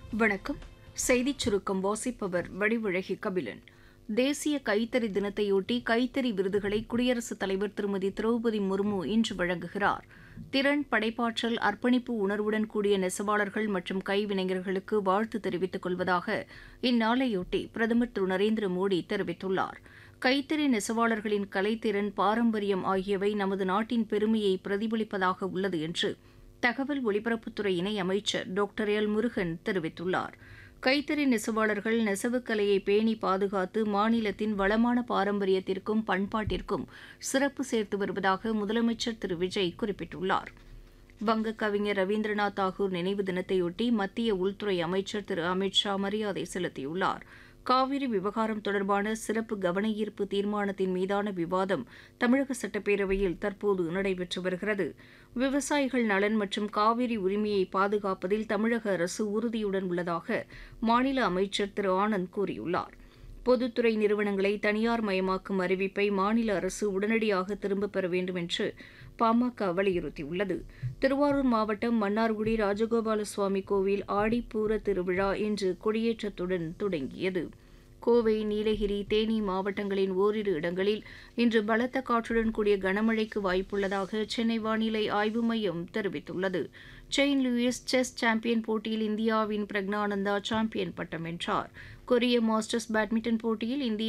வணக்கம் செய்திச் சுருக்கம் வாசிப்பவர் வடிவழகி கபிலன் தேசிய கைத்தறி தினத்தையொட்டி கைத்தறி விருதுகளை குடியரசுத் தலைவர் திருமதி திரௌபதி முர்மு இன்று வழங்குகிறார் திறன் படைப்பாற்றல் அர்ப்பணிப்பு உணர்வுடன் கூடிய நெசவாளர்கள் மற்றும் கைவினைஞர்களுக்கு வாழ்த்து தெரிவித்துக் கொள்வதாக இந்நாளையொட்டி பிரதமர் திரு நரேந்திர மோடி தெரிவித்துள்ளார் கைத்தறி நெசவாளர்களின் கலைத்திறன் பாரம்பரியம் ஆகியவை நமது நாட்டின் பெருமையை பிரதிபலிப்பதாக உள்ளது என்று தகவல் ஒலிபரப்புத்துறை இணை அமைச்சர் டாக்டர் எல் முருகன் தெரிவித்துள்ளார் கைத்தறி நெசவாளர்கள் நெசவுக்கலையை பேணி பாதுகாத்து மாநிலத்தின் வளமான பாரம்பரியத்திற்கும் பண்பாட்டிற்கும் சிறப்பு சேர்த்து வருவதாக முதலமைச்சர் திரு விஜய் குறிப்பிட்டுள்ளார் வங்க கவிஞர் ரவீந்திரநாத் தாகூர் நினைவு தினத்தையொட்டி மத்திய உள்துறை அமைச்சர் திரு அமித் ஷா மரியாதை செலுத்தியுள்ளார் காவிரி விவகாரம் தொடர்பான சிறப்பு கவன ஈர்ப்பு தீர்மானத்தின் மீதான விவாதம் தமிழக சட்டப்பேரவையில் தற்போது நடைபெற்று வருகிறது விவசாயிகள் நலன் மற்றும் காவிரி உரிமையை பாதுகாப்பதில் தமிழக அரசு உறுதியுடன் உள்ளதாக மாநில அமைச்சர் திரு ஆனந்த் கூறியுள்ளார் பொதுத்துறை நிறுவனங்களை தனியார் மயமாக்கும் அறிவிப்பை மாநில அரசு உடனடியாக திரும்பப் பெற வேண்டும் என்று பாமக வலியுறுத்தியுள்ளது திருவாரூர் மாவட்டம் மன்னார்குடி ராஜகோபால சுவாமி கோவில் ஆடிப்பூர திருவிழா இன்று கொடியேற்றத்துடன் தொடங்கியது கோவை நீலகிரி தேனி மாவட்டங்களின் ஓரிரு இடங்களில் இன்று பலத்த காற்றுடன் கூடிய கனமழைக்கு வாய்ப்புள்ளதாக சென்னை வானிலை ஆய்வு மையம் தெரிவித்துள்ளது செயின் லூயிஸ் செஸ் சாம்பியன் போட்டியில் இந்தியாவின் பிரக்னானந்தா சாம்பியன் பட்டம் வென்றார் கொரிய மாஸ்டர்ஸ் பேட்மிண்டன் போட்டியில் இந்திய